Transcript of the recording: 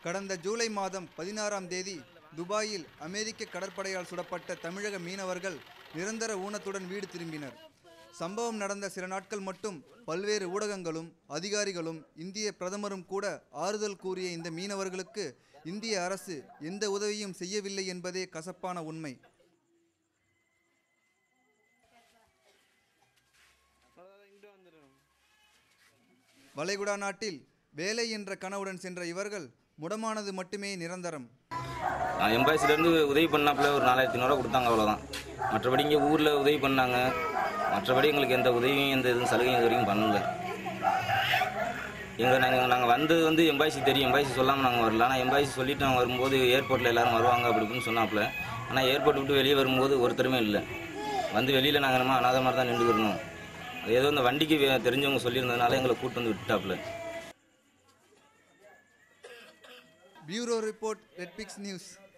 கடந்த ஜூலை மாதம் பதினாறாம் தேதி துபாயில் அமெரிக்க கடற்படையால் சுடப்பட்ட தமிழக மீனவர்கள் நிரந்தர ஊனத்துடன் வீடு திரும்பினர் சம்பவம் நடந்த சில நாட்கள் மட்டும் பல்வேறு ஊடகங்களும் அதிகாரிகளும் இந்திய பிரதமரும் கூட ஆறுதல் கூறிய இந்த மீனவர்களுக்கு இந்திய அரசு எந்த உதவியும் செய்யவில்லை என்பதே கசப்பான உண்மை வளைகுடா நாட்டில் வேலை என்ற கனவுடன் சென்ற இவர்கள் முடமானது மட்டுமே நிரந்தரம் நான் எம்பாசிலேருந்து உதவி பண்ணாப்புல ஒரு நாலாயிரத்தி ஐநூறுவா கொடுத்தாங்க அவ்வளோதான் மற்றபடி இங்கே ஊரில் உதவி பண்ணாங்க மற்றபடி எங்களுக்கு எந்த உதவியும் எந்த இதுவும் சலுகையும் இது வரைக்கும் பண்ணல எங்கள் நாங்கள் நாங்கள் வந்தது வந்து எம்பாசி தெரியும் எம்பாசி சொல்லாமல் நாங்கள் வரல ஆனால் எம்பாசி சொல்லிட்டு நாங்கள் வரும்போது ஏர்போர்ட்டில் எல்லாரும் வருவாங்க அப்படி இப்படின்னு சொன்னாப்புல ஆனால் ஏர்போர்ட் விட்டு வெளியே வரும்போது ஒருத்தருமே இல்லை வந்து வெளியில் நாங்கள் நம்ம அனாதை மாதிரி தான் நின்றுக்கிறணும் அது ஏதோ இந்த வண்டிக்கு வே- தெரிஞ்சவங்க சொல்லியிருந்ததுனால எங்களை கூட்டு வந்து விட்டாப்புல பியூரோ ரிப்போர்ட் ரெட்பிக்ஸ் நியூஸ்